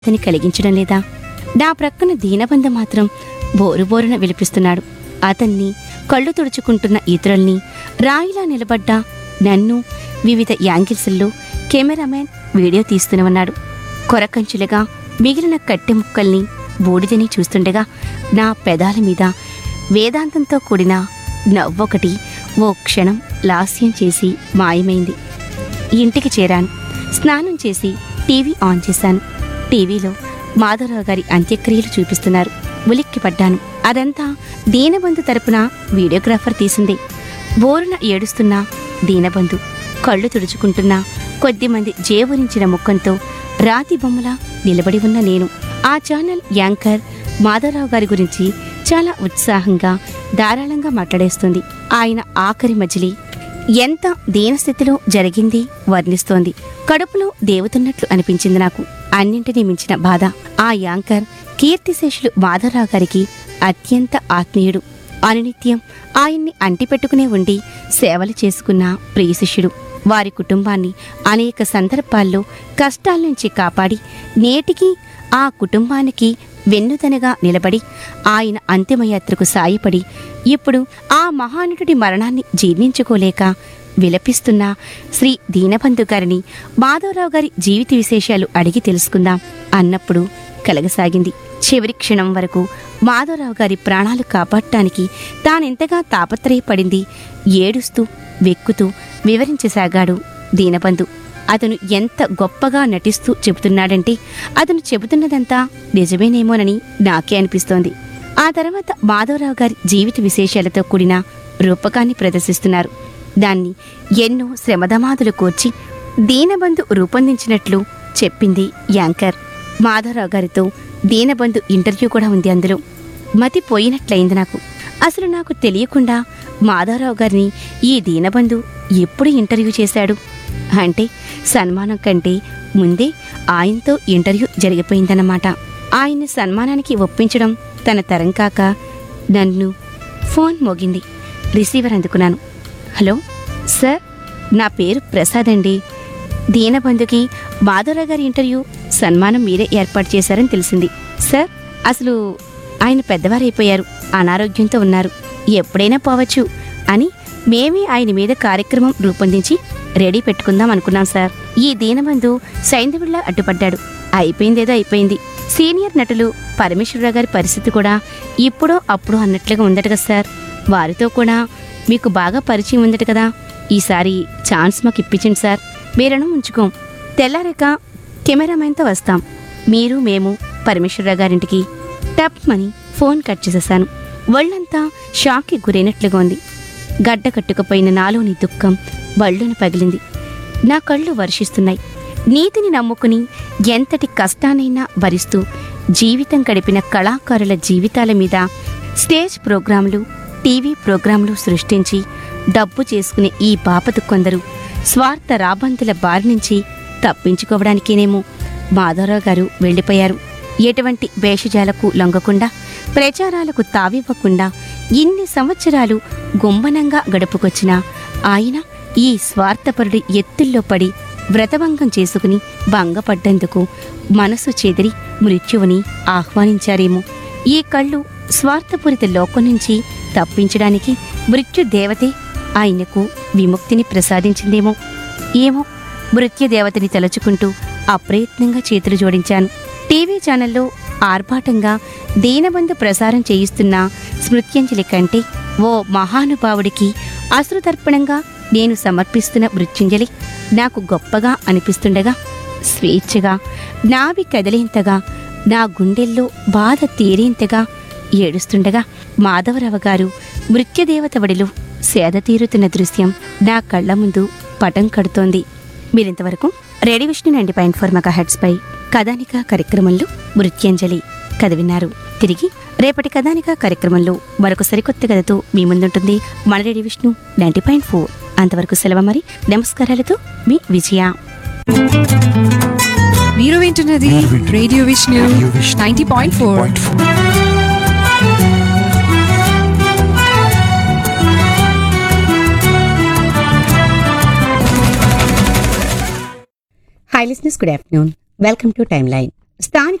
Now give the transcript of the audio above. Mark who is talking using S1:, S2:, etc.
S1: అతని కలిగించడం లేదా నా ప్రక్కన దీనబంధ మాత్రం బోరు బోరున విలిపిస్తున్నాడు అతన్ని కళ్ళు తుడుచుకుంటున్న ఇతరుల్ని రాయిలా నిలబడ్డ నన్ను వివిధ యాంగిల్స్లో కెమెరామెన్ వీడియో తీస్తూనే ఉన్నాడు కొరకంచులుగా మిగిలిన కట్టె ముక్కల్ని బూడిదని చూస్తుండగా నా పెదాల మీద వేదాంతంతో కూడిన నవ్వొకటి ఓ క్షణం లాస్యం చేసి మాయమైంది ఇంటికి చేరాను స్నానం చేసి టీవీ ఆన్ చేశాను టీవీలో మాధవరావు గారి అంత్యక్రియలు చూపిస్తున్నారు ఉలిక్కి పడ్డాను అదంతా దీనబంధు తరపున వీడియోగ్రాఫర్ తీసింది బోరున ఏడుస్తున్న దీనబంధు కళ్ళు తుడుచుకుంటున్న కొద్దిమంది జేవురించిన ముఖంతో రాతి బొమ్మలా నిలబడి ఉన్న నేను ఆ ఛానల్ యాంకర్ మాధవరావు గారి గురించి చాలా ఉత్సాహంగా ధారాళంగా మాట్లాడేస్తుంది ఆయన ఆఖరి మజిలీ ఎంత దీనస్థితిలో జరిగింది వర్ణిస్తోంది కడుపులో దేవుతున్నట్లు అనిపించింది నాకు అన్నింటినీ మించిన బాధ ఆ యాంకర్ కీర్తిశేషులు మాధవరావు గారికి అత్యంత ఆత్మీయుడు అనునిత్యం ఆయన్ని అంటిపెట్టుకునే ఉండి సేవలు చేసుకున్న ప్రియ శిష్యుడు వారి కుటుంబాన్ని అనేక సందర్భాల్లో కష్టాల నుంచి కాపాడి నేటికి ఆ కుటుంబానికి వెన్నుదనగా నిలబడి ఆయన అంతిమయాత్రకు సాయపడి ఇప్పుడు ఆ మహానటుడి మరణాన్ని జీర్ణించుకోలేక విలపిస్తున్న శ్రీ దీనబంధు గారిని మాధవరావు గారి జీవిత విశేషాలు అడిగి తెలుసుకుందాం అన్నప్పుడు కలగసాగింది చివరి క్షణం వరకు మాధవరావు గారి ప్రాణాలు కాపాడటానికి తానెంతగా తాపత్రయపడింది ఏడుస్తూ వెక్కుతూ వివరించసాగాడు దీనబంధు అతను ఎంత గొప్పగా నటిస్తూ చెబుతున్నాడంటే అతను చెబుతున్నదంతా నిజమేనేమోనని నాకే అనిపిస్తోంది ఆ తర్వాత మాధవరావు గారి జీవిత విశేషాలతో కూడిన రూపకాన్ని ప్రదర్శిస్తున్నారు దాన్ని ఎన్నో శ్రమదమాదులు కూర్చి దీనబంధు రూపొందించినట్లు చెప్పింది యాంకర్ మాధవరావు గారితో దీనబంధు ఇంటర్వ్యూ కూడా ఉంది అందులో మతి పోయినట్లయింది నాకు అసలు నాకు తెలియకుండా మాధవరావు గారిని ఈ దీనబంధు ఎప్పుడు ఇంటర్వ్యూ చేశాడు అంటే సన్మానం కంటే ముందే ఆయనతో ఇంటర్వ్యూ జరిగిపోయిందన్నమాట ఆయన్ని సన్మానానికి ఒప్పించడం తన తరం కాక నన్ను ఫోన్ మోగింది రిసీవర్ అందుకున్నాను హలో సార్ నా పేరు ప్రసాద్ అండి దీనబంధుకి మాధవరావు గారి ఇంటర్వ్యూ సన్మానం మీరే ఏర్పాటు చేశారని తెలిసింది సార్ అసలు ఆయన పెద్దవారైపోయారు అనారోగ్యంతో ఉన్నారు ఎప్పుడైనా పోవచ్చు అని మేమే ఆయన మీద కార్యక్రమం రూపొందించి రెడీ పెట్టుకుందాం అనుకున్నాం సార్ ఈ దీనబంధు సైంధవుడిలా అడ్డుపడ్డాడు అయిపోయిందేదో అయిపోయింది సీనియర్ నటులు పరమేశ్వరరావు గారి పరిస్థితి కూడా ఇప్పుడో అప్పుడో అన్నట్లుగా ఉందట కదా సార్ వారితో కూడా మీకు బాగా పరిచయం ఉందట కదా ఈసారి ఛాన్స్ మాకు ఇప్పించండి సార్ మీరను ఉంచుకోం తెల్లారాక కెమెరామెన్తో వస్తాం మీరు మేము పరమేశ్వరరావు గారింటికి టప్ మని ఫోన్ కట్ చేసేశాను ఒళ్ళంతా షాక్కి గురైనట్లుగా ఉంది గడ్డ కట్టుకుపోయిన నాలోని దుఃఖం బళ్ళును పగిలింది నా కళ్ళు వర్షిస్తున్నాయి నీతిని నమ్ముకుని ఎంతటి కష్టానైనా భరిస్తూ జీవితం గడిపిన కళాకారుల జీవితాల మీద స్టేజ్ ప్రోగ్రాంలు టీవీ ప్రోగ్రాంలు సృష్టించి డబ్బు చేసుకునే ఈ బాపతు కొందరు స్వార్థ రాబందుల బారి నుంచి తప్పించుకోవడానికేనేమో మాధవరావు గారు వెళ్ళిపోయారు ఎటువంటి వేషజాలకు లొంగకుండా ప్రచారాలకు తావివ్వకుండా ఇన్ని సంవత్సరాలు గుంబనంగా గడుపుకొచ్చిన ఆయన ఈ స్వార్థపరుడి ఎత్తుల్లో పడి వ్రతభంగం చేసుకుని భంగపడ్డందుకు మనసు చెదిరి మృత్యువుని ఆహ్వానించారేమో ఈ కళ్ళు స్వార్థపూరిత లోకం నుంచి తప్పించడానికి మృత్యుదేవతే ఆయనకు విముక్తిని ప్రసాదించిందేమో ఏమో మృత్యుదేవతని తలుచుకుంటూ అప్రయత్నంగా చేతులు జోడించాను టీవీ ఛానల్లో ఆర్భాటంగా దీనబంధు ప్రసారం చేయిస్తున్న స్మృత్యంజలి కంటే ఓ మహానుభావుడికి అశ్రుతర్పణంగా నేను సమర్పిస్తున్న మృత్యుంజలి నాకు గొప్పగా అనిపిస్తుండగా స్వేచ్ఛగా నావి కదిలేంతగా నా గుండెల్లో బాధ తీరేంతగా ఏడుస్తుండగా మాధవరావు గారు మృత్యుదేవత వడిలో సేద తీరుతున్న దృశ్యం నా కళ్ళ ముందు పటం కడుతోంది మీరింతవరకు radio Vishnu ninety point four mega heads పై కథానిక కార్యక్రమంలో మృత్యంజలి కథ విన్నారు తిరిగి రేపటి కథానిక కార్యక్రమంలో మరొక సరికొత్త కథతో మీ ముందుంటుంది మన radio Vishnu ninety point four అంతవరకు సెలవు మరి నమస్కారాలతో మీ విజయ
S2: మీరు వింటున్నది radio Vishnu ninety point four
S1: hi listeners good afternoon welcome to time line స్థానిక